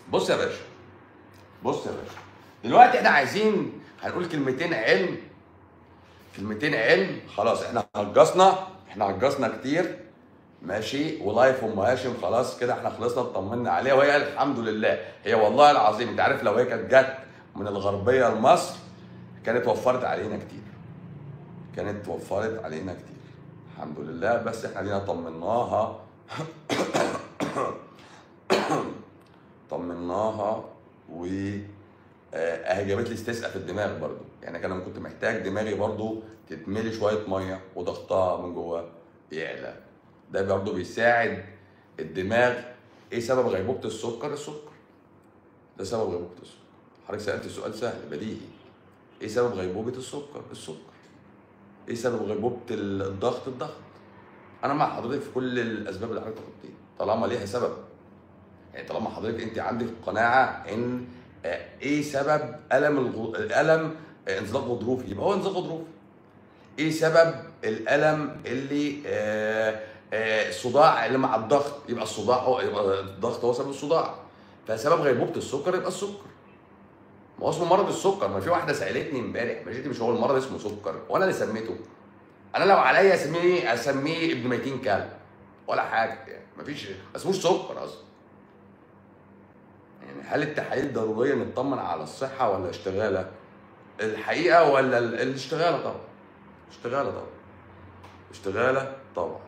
بص يا باشا بص يا باشا دلوقتي احنا عايزين هنقول كلمتين علم كلمتين علم خلاص احنا هجصنا احنا هجصنا كتير ماشي ولايف ام هاشم خلاص كده احنا خلصنا اطمنا عليها وهي الحمد لله هي والله العظيم انت عارف لو هي كانت جت من الغربيه لمصر كانت وفرت علينا كتير كانت وفرت علينا كتير الحمد لله بس احنا دينا طمناها طمناها و آه، اهي جابت لي استسقاء في الدماغ برضو يعني كان كنت محتاج دماغي برضو تتملي شويه ميه وضغطها من جوه يعلى ده برضو بيساعد الدماغ ايه سبب غيبوبه السكر السكر ده سبب غيبوبه السكر حضرتك سالت سؤال سهل بديهي ايه سبب غيبوبه السكر السكر ايه سبب غيبوبه الضغط الضغط انا مع حضرتك في كل الاسباب اللي حضرتك قلتيها طالما ليها سبب يعني طالما حضرتك انت عندك قناعه ان آه، ايه سبب الم الغ... الالم آه، انزلاق غضروفي يبقى هو انزلاق غضروفي ايه سبب الالم اللي آه، آه، الصداع اللي مع الضغط يبقى الصداع هو يبقى الضغط هو سبب الصداع فسبب غيبوبه السكر يبقى السكر ما هو اسمه مرض السكر ما في واحده سالتني امبارح ماشي مش هو المرض اسمه سكر وانا اللي سميته انا لو عليا اسميه اسميه ابن ميتين كلب ولا حاجه يعني مفيش ما اسموش سكر اصلا يعني هل التحاليل ضروريه نطمن على الصحه ولا اشتغاله الحقيقه ولا ال- الاشتغاله طبعا اشتغاله طبعا اشتغاله طبعا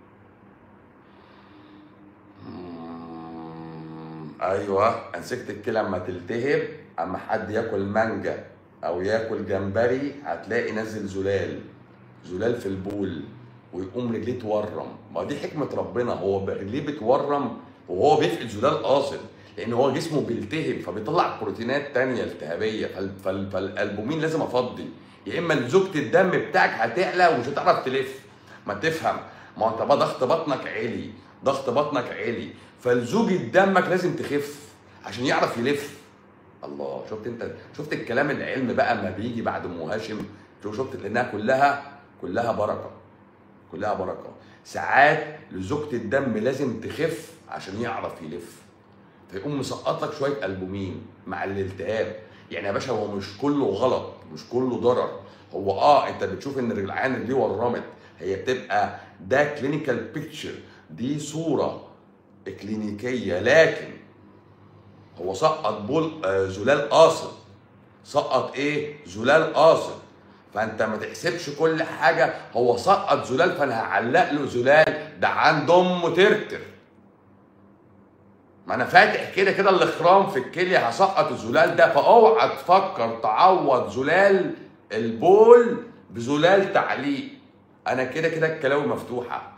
مم، ايوه انسجه الكلى اما تلتهب اما حد ياكل مانجا او ياكل جمبري هتلاقي نازل زلال زلال في البول ويقوم رجليه تورم ما دي حكمه ربنا هو ب- رجليه بتورم وهو بيفقد زلال قاصد لان هو جسمه بيلتهب فبيطلع بروتينات تانية التهابيه فال- فال- فالالبومين لازم افضي يا اما زوجة الدم بتاعك هتعلى ومش هتعرف تلف ما تفهم ما انت بقى ضغط بطنك عالي ضغط بطنك عالي فالزوجة دمك لازم تخف عشان يعرف يلف الله شفت انت شفت الكلام العلم بقى ما بيجي بعد ام هاشم شوف شفت لانها كلها كلها بركه كلها بركه ساعات لزوجة الدم لازم تخف عشان يعرف يلف فيقوم مسقط لك شويه البومين مع الالتهاب يعني يا باشا هو مش كله غلط مش كله ضرر هو اه انت بتشوف ان العين اللي ورمت هي بتبقى ده كلينيكال بيكتشر دي صوره كلينيكيه لكن هو سقط بول آه زلال قاصد سقط ايه زلال قاصد فانت ما تحسبش كل حاجه هو سقط زلال فانا هعلق له زلال ده عند امه ترتر ما انا فاتح كده كده الاخرام في الكليه هسقط الزلال ده فاوعى تفكر تعوض زلال البول بزلال تعليق انا كده كده الكلاوي مفتوحه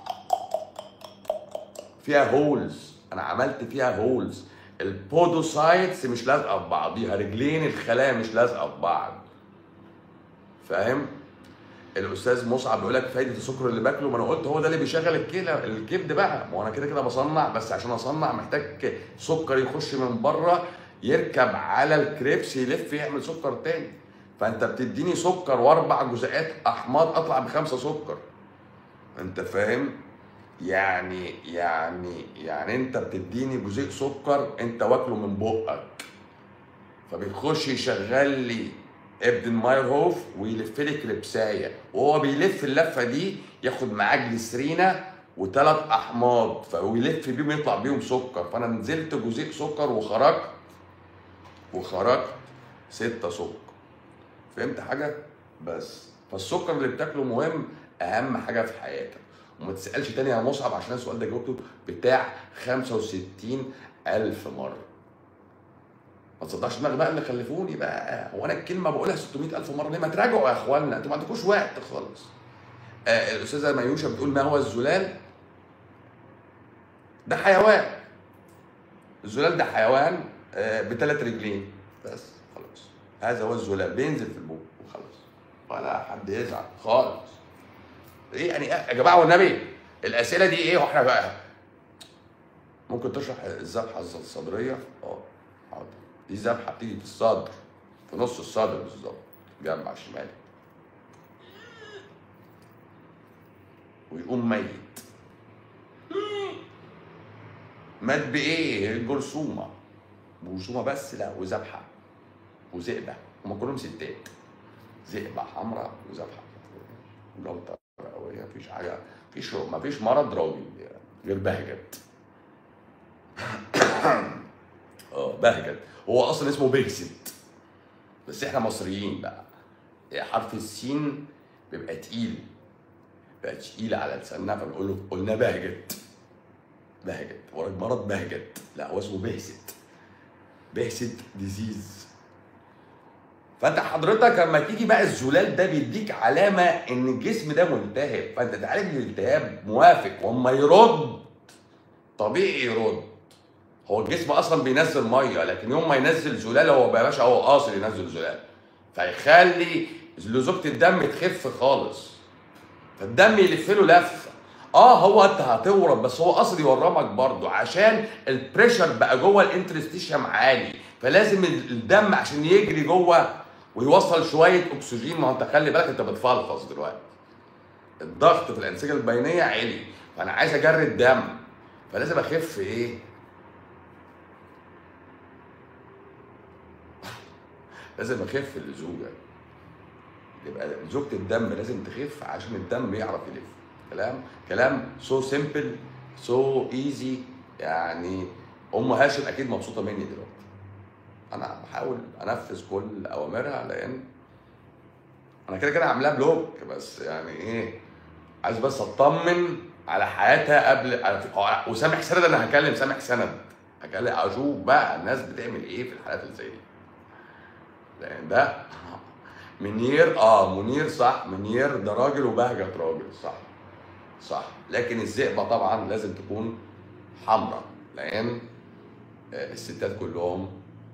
فيها هولز انا عملت فيها هولز البودوسايتس مش لازقه في بعضيها رجلين الخلايا مش لازقه في بعض فاهم الاستاذ مصعب بيقول لك فايده السكر اللي باكله ما انا قلت هو ده اللي بيشغل الكلى الكبد بقى ما هو انا كده كده بصنع بس عشان اصنع محتاج سكر يخش من بره يركب على الكريبس يلف يعمل سكر تاني فانت بتديني سكر واربع جزيئات احماض اطلع بخمسه سكر انت فاهم يعني يعني يعني انت بتديني جزيء سكر انت واكله من بقك فبيخش يشغل لي ابن مايرهوف ويلف لي كليبسايه وهو بيلف اللفه دي ياخد معاه جليسرينا وثلاث احماض فيلف بيهم يطلع بيهم سكر فانا نزلت جزيء سكر وخرجت وخرجت ستة سكر فهمت حاجه بس فالسكر اللي بتاكله مهم اهم حاجه في حياتك وما تسالش تاني يا مصعب عشان السؤال ده جاوبته بتاع 65 الف مره ما تصدقش دماغي بقى اللي خلفوني بقى هو انا الكلمه بقولها 600 الف مره ليه ما تراجعوا يا اخوانا انتوا ما عندكوش وقت خالص آه الاستاذه ميوشه بتقول ما هو الزلال ده حيوان الزلال ده حيوان آه بثلاث رجلين بس خلاص هذا هو الزلال بينزل في البوق وخلاص ولا حد يزعل خالص ايه يعني يا جماعه والنبي الاسئله دي ايه واحنا بقى ممكن تشرح الذبحه الصدريه اه حاضر دي ذبحه بتيجي في الصدر في نص الصدر بالظبط جنب على الشمال ويقوم ميت مات بايه الجرثومه بوشومه بس لا وذبحه وزئبه هم كلهم ستات زئبه حمراء وذبحه جلطه رئويه مفيش حاجه مفيش مفيش مرض راجل يعني غير بهجت اه بهجت هو اصلا اسمه بهست بس احنا مصريين بقى حرف السين بيبقى تقيل بقى تقيل على لساننا فبنقول له قلنا بهجت بهجت هو مرض بهجت لا هو اسمه بهست بهست ديزيز فانت حضرتك لما تيجي بقى الزلال ده بيديك علامه ان الجسم ده ملتهب فانت تعالج الالتهاب موافق واما يرد طبيعي يرد هو الجسم اصلا بينزل ميه لكن يوم ما ينزل زلال هو يا باشا هو قاصد ينزل زلال فيخلي لزوجة الدم تخف خالص فالدم يلف له لفه اه هو انت هتورم بس هو قصد يورمك برضه عشان البريشر بقى جوه الانترستيشيم عالي فلازم الدم عشان يجري جوه ويوصل شويه اكسجين ما هو انت خلي بالك انت بتفلفص دلوقتي الضغط في الانسجه البينيه عالي فانا عايز اجري الدم فلازم اخف ايه لازم اخف الزوجه يبقى زوجة الدم لازم تخف عشان الدم يعرف يلف كلام كلام سو سيمبل سو ايزي يعني ام هاشم اكيد مبسوطه مني دلوقتي انا بحاول انفذ كل اوامرها لان انا كده كده عاملاها بلوك بس يعني ايه عايز بس اطمن على حياتها قبل على وسامح سند انا هكلم سامح سند هكلم اشوف بقى الناس بتعمل ايه في الحالات اللي زي دي لان ده منير اه منير صح منير ده راجل وبهجت راجل صح صح لكن الذئبه طبعا لازم تكون حمراء لان الستات كلهم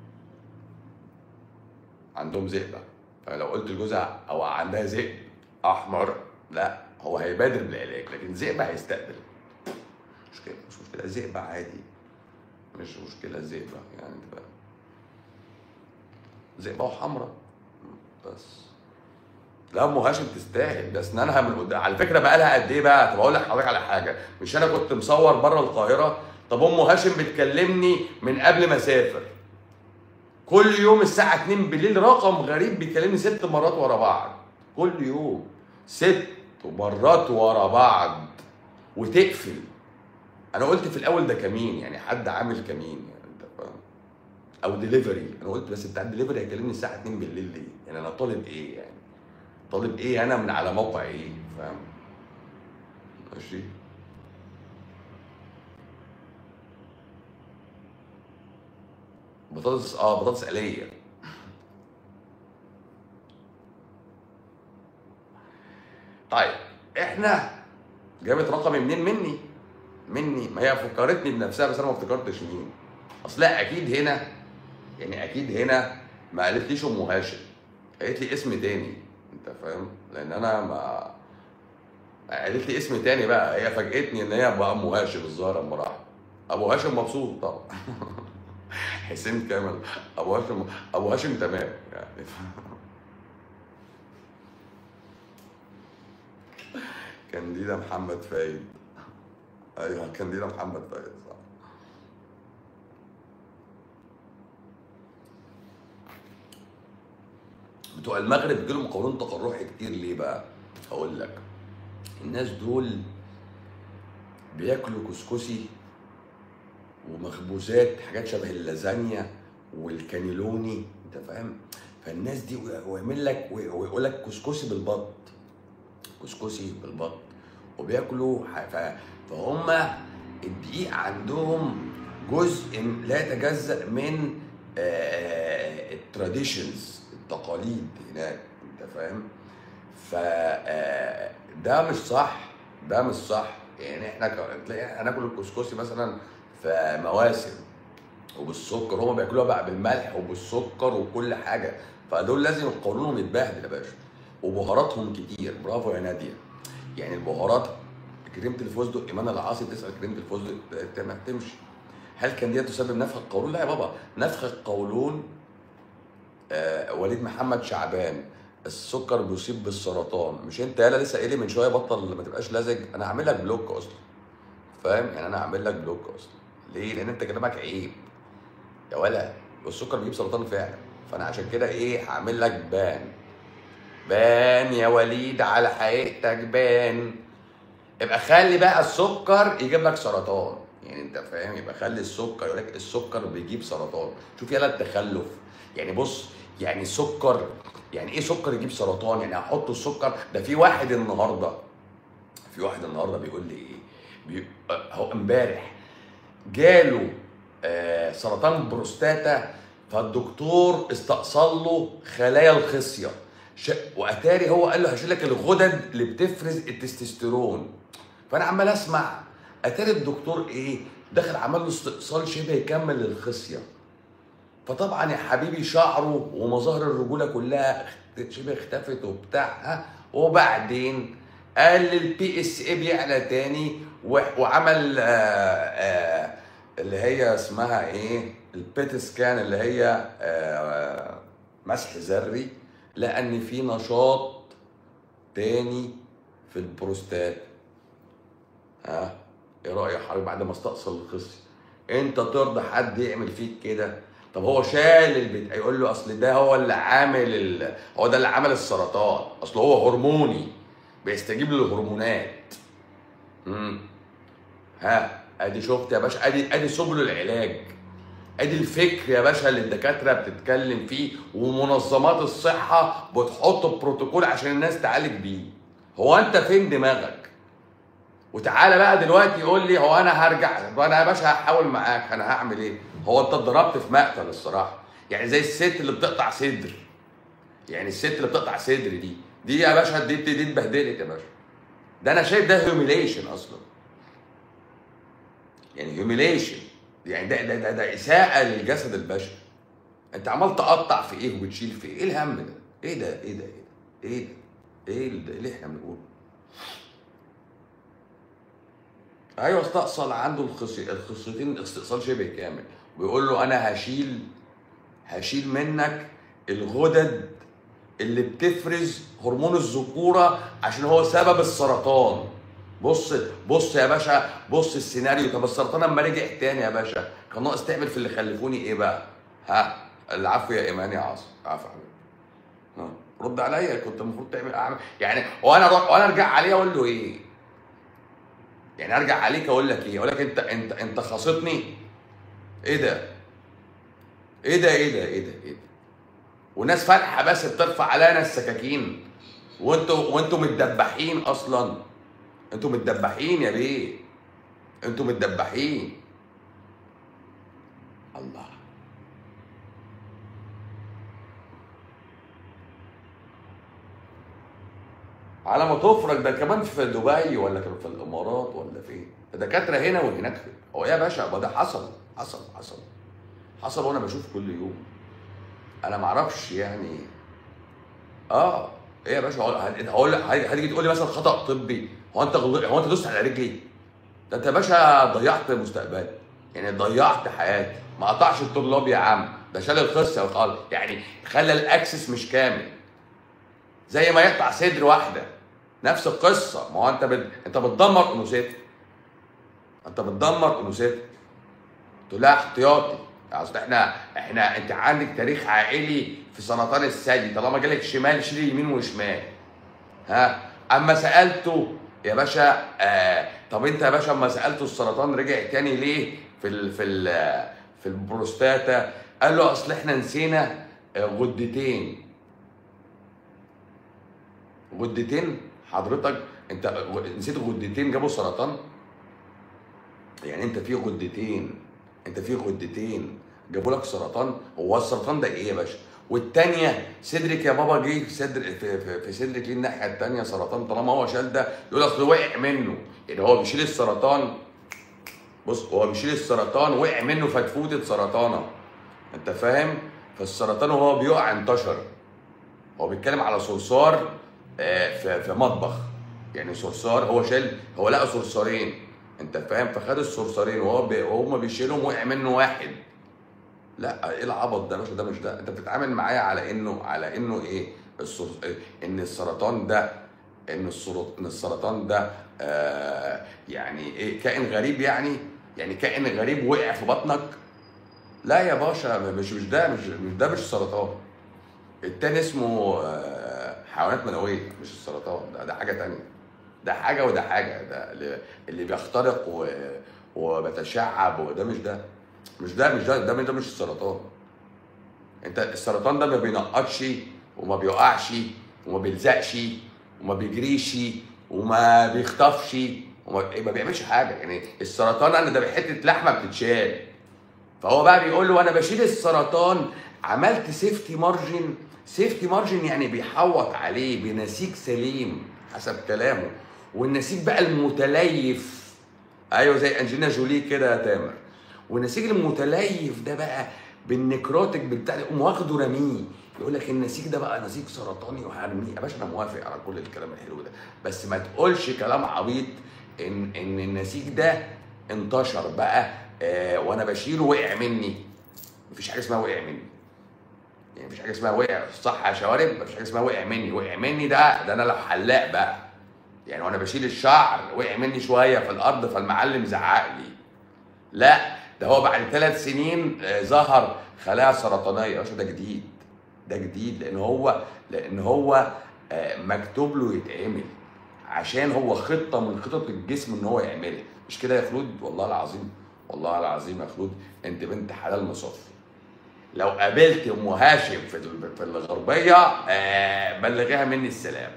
عندهم ذئبه فلو قلت لجوزها او عندها ذئب احمر لا هو هيبادر بالعلاج لكن ذئبه هيستقبل مشكله مش مشكله ذئبه عادي مش مشكله ذئبه يعني تبقى ذئبه وحمراء بس لا ام هاشم تستاهل ده اسنانها من قدام على فكره بقى لها قد ايه بقى طب اقول لك حضرتك على حاجه مش انا كنت مصور بره القاهره طب ام هاشم بتكلمني من قبل ما اسافر كل يوم الساعه 2 بالليل رقم غريب بيكلمني ست مرات ورا بعض كل يوم ست مرات ورا بعض وتقفل انا قلت في الاول ده كمين يعني حد عامل كمين يعني انت فاهم او ديليفري انا قلت بس بتاع الدليفري هيكلمني الساعه 2 بالليل ليه يعني انا طالب ايه يعني طالب ايه انا من على موقع ايه فاهم ماشي بطاطس اه بطاطس آلية طيب احنا جابت رقمي منين مني مني ما هي فكرتني بنفسها بس انا ما افتكرتش مين اصل لا اكيد هنا يعني اكيد هنا ما قالتليش ام هاشم قالت لي اسم تاني انت فاهم لان انا ما قالت لي اسم تاني بقى هي فاجئتني ان هي بقى ام هاشم الظاهر اما راح ابو هاشم مبسوط طبعا حسين كامل ابو هاشم ابو هاشم تمام يعني كانديدا محمد فايد ايوه كانديدا محمد فايد صح بتوع المغرب بيجيلهم قولون تقرحي كتير ليه بقى؟ هقول لك الناس دول بياكلوا كسكسي ومخبوزات حاجات شبه اللازانيا والكانيلوني انت فاهم؟ فالناس دي ويعمل لك ويقول لك كسكسي بالبط كسكسي بالبط وبياكلوا فهم الدقيق عندهم جزء لا يتجزأ من التراديشنز التقاليد هناك انت فاهم ف ده مش صح ده مش صح يعني احنا تلاقي هناكل الكسكسي مثلا في مواسم وبالسكر هما بياكلوها بقى بالملح وبالسكر وكل حاجه فدول لازم قولونهم يتبهدل يا باشا وبهاراتهم كتير برافو يا ناديه يعني البهارات كريمه الفستق ايمان العاصي تسال كريمه الفستق تمشي هل كان دي تسبب نفخ القولون؟ لا يا بابا نفخ القولون آه وليد محمد شعبان السكر بيصيب بالسرطان مش انت يالا لسه قايل من شويه بطل ما تبقاش لزج انا هعمل لك بلوك اصلا فاهم يعني انا هعمل لك بلوك اصلا ليه لان انت كلامك عيب يا ولا والسكر بيجيب سرطان فعلا فانا عشان كده ايه هعمل لك بان بان يا وليد على حقيقتك بان يبقى خلي بقى السكر يجيب لك سرطان يعني انت فاهم يبقى خلي السكر يقول لك السكر بيجيب سرطان شوف يلا التخلف يعني بص يعني سكر يعني ايه سكر يجيب سرطان يعني هحط السكر ده في واحد النهارده في واحد النهارده بيقول لي ايه بي... آه، هو امبارح جاله آه سرطان بروستاتا فالدكتور استأصل له خلايا الخصيه ش... واتاري هو قال له هشيل لك الغدد اللي بتفرز التستوستيرون فانا عمال اسمع اتاري الدكتور ايه دخل عمل له استئصال شبه كامل للخصيه فطبعا يا حبيبي شعره ومظاهر الرجوله كلها اخت- شبه اختفت وبتاع ها وبعدين قال البي اس اي بيعلى تاني و- وعمل آه آه اللي هي اسمها ايه البيت سكان اللي هي آه مسح ذري لقى ان في نشاط تاني في البروستات ها ايه رايك حضرتك بعد ما استأصل الخصي انت ترضى حد يعمل فيك كده طب هو شال البيت يقول له اصل ده هو اللي عامل ال... هو ده اللي عمل السرطان اصل هو هرموني بيستجيب للهرمونات امم ها ادي شفت يا باشا ادي ادي سبل العلاج ادي الفكر يا باشا اللي الدكاتره بتتكلم فيه ومنظمات الصحه بتحط بروتوكول عشان الناس تعالج بيه هو انت فين دماغك وتعالى بقى دلوقتي يقول لي هو انا هرجع طب انا يا باشا هحاول معاك انا هعمل ايه هو انت اتضربت في مقتل الصراحه يعني زي الست اللي بتقطع صدر يعني الست اللي بتقطع صدر دي دي يا باشا دي دي, دي اتبهدلت يا باشا ده انا شايف ده هيوميليشن اصلا يعني هيوميليشن يعني ده ده ده, ده اساءه للجسد البشري انت عمال تقطع في ايه وبتشيل في ايه ايه الهم ده ايه ده ايه ده ايه ده ايه ده ايه اللي احنا بنقوله ايوه استأصل عنده الخصي الخصيتين استئصال شبه كامل ويقول له انا هشيل هشيل منك الغدد اللي بتفرز هرمون الذكوره عشان هو سبب السرطان بص بص يا باشا بص السيناريو طب السرطان لما رجع تاني يا باشا كان ناقص تعمل في اللي خلفوني ايه بقى؟ ها العفو يا ايمان يا عاصم عفو يا حبيبي ها رد عليا كنت المفروض تعمل اعمل يعني وانا وانا ارجع عليه اقول له ايه؟ يعني ارجع عليك اقول لك ايه؟ اقول لك انت انت انت خاصتني؟ ايه ده؟ ايه ده ايه ده ايه ده ايه ده؟ وناس فاتحه بس بترفع علينا السكاكين وانتوا وانتوا متدبحين اصلا انتوا متدبحين يا بيه انتوا متدبحين الله على ما تفرج ده كمان في دبي ولا كان في الامارات ولا فين دكاتره هنا وهناك فين هو إيه يا باشا ما ده حصل حصل حصل حصل وانا بشوف كل يوم انا ما اعرفش يعني اه ايه يا باشا هقول- هقول لك هتيجي تقول لي مثلا خطا طبي هو انت غل... هو انت دوست على رجلي ده انت يا باشا ضيعت مستقبلي يعني ضيعت حياتي ما قطعش الطلاب يا عم ده شال الخصه وخلاص يعني خلى الاكسس مش كامل زي ما يقطع صدر واحده نفس القصه ما هو انت بت... انت بتدمر انوثتك انت بتدمر انوثتك تقول لها احتياطي اصل احنا احنا انت عندك تاريخ عائلي في سرطان الثدي طالما جالك شمال شيل يمين وشمال ها اما سالته يا باشا آه طب انت يا باشا اما سالته السرطان رجع تاني ليه في ال في ال في البروستاتا قال له اصل احنا نسينا آه، غدتين غدتين حضرتك انت غ- نسيت غدتين جابوا سرطان يعني انت في غدتين انت في غدتين جابوا لك سرطان هو السرطان ده ايه يا باشا والتانية صدرك يا بابا جه في صدر في, في, في صدرك ليه الناحية التانية سرطان طالما هو شال ده يقول اصل وقع منه يعني هو بيشيل السرطان بص هو بيشيل السرطان وقع منه فتفوتة سرطانة انت فاهم فالسرطان وهو بيقع انتشر هو بيتكلم على صرصار آه، في في مطبخ يعني صرصار هو شال هو لقى صرصارين انت فاهم فخد الصرصارين وهو بي وهم بيشيلهم وقع منه واحد لا ايه العبط ده يا باشا ده مش ده انت بتتعامل معايا على انه على انه ايه الصر... ان السرطان ده ان السرط... ان السرطان ده آه يعني ايه كائن غريب يعني يعني كائن غريب وقع في بطنك لا يا باشا مش مش ده مش مش ده مش سرطان التاني اسمه آه، حيوانات منويه مش السرطان ده, ده حاجه تانية ده حاجه وده حاجه ده اللي- اللي بيخترق و... وبتشعب وده مش ده مش ده مش ده ده ده مش السرطان انت السرطان ده ما بينقطش وما بيقعش وما بيلزقش وما بيجريش وما بيخطفش وما ما بيعملش حاجه يعني السرطان انا ده بحته لحمه بتتشال فهو بقى بيقول له انا بشيل السرطان عملت سيفتي مارجن سيفتي مارجن يعني بيحوط عليه بنسيج سليم حسب كلامه والنسيج بقى المتليف ايوه زي انجلينا جولي كده يا تامر والنسيج المتليف ده بقى بالنكروتك بتاع يقوم واخده رميه يقول لك النسيج ده بقى نسيج سرطاني وهرميه يا باشا انا موافق على كل الكلام الحلو ده بس ما تقولش كلام عبيط ان ان النسيج ده انتشر بقى آه وانا بشيله وقع مني مفيش حاجه اسمها وقع مني يعني مفيش حاجه اسمها وقع صح يا شوارب مفيش حاجه اسمها وقع مني وقع مني ده ده انا لو حلاق بقى يعني وانا بشيل الشعر وقع مني شويه في الارض فالمعلم زعق لي لا ده هو بعد ثلاث سنين آه، ظهر خلايا سرطانيه يا باشا ده جديد ده جديد لان هو لان هو آه، مكتوب له يتعمل عشان هو خطه من خطط الجسم ان هو يعملها مش كده يا خلود والله العظيم والله العظيم يا خلود انت بنت حلال مصفي لو قابلت ام هاشم في ال- في الغربيه آه، بلغيها مني السلام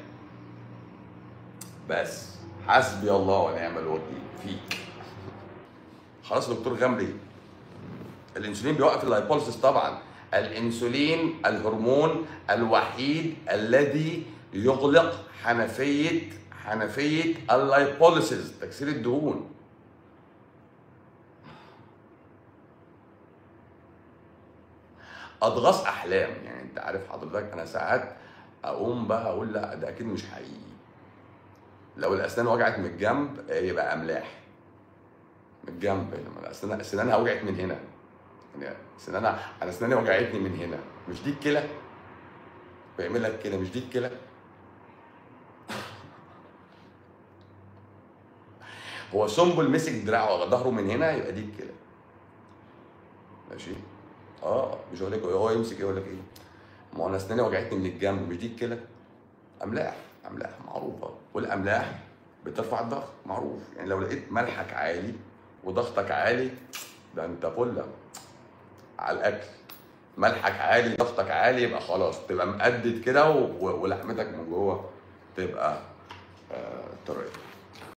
بس حسبي الله ونعم الوكيل فيك خلاص يا دكتور غمري الانسولين بيوقف اللايبوليسيس طبعا الانسولين الهرمون الوحيد الذي يغلق حنفيه حنفيه اللايبوليسيس تكسير الدهون اضغاث احلام يعني انت عارف حضرتك انا ساعات اقوم بقى اقول لا ده اكيد مش حقيقي لو الاسنان وجعت من الجنب آه، يبقى املاح من الجنب لما الاسنان سنانها وجعت من هنا يعني سنانها انا اسناني وجعتني من هنا مش دي الكلى بيعمل لك كده مش دي الكلى هو سنبل مسك دراعه على ظهره من هنا يبقى دي الكلى ماشي اه مش هقول لك هو يمسك يقول لك ايه ما هو انا اسناني وجعتني من الجنب مش دي الكلى املاح املاح معروفه والاملاح بترفع الضغط معروف يعني لو لقيت ملحك عالي وضغطك عالي ده انت فله على الاكل ملحك عالي ضغطك عالي يبقى خلاص تبقى مقدد كده و- و- ولحمتك من جوه تبقى آه طريه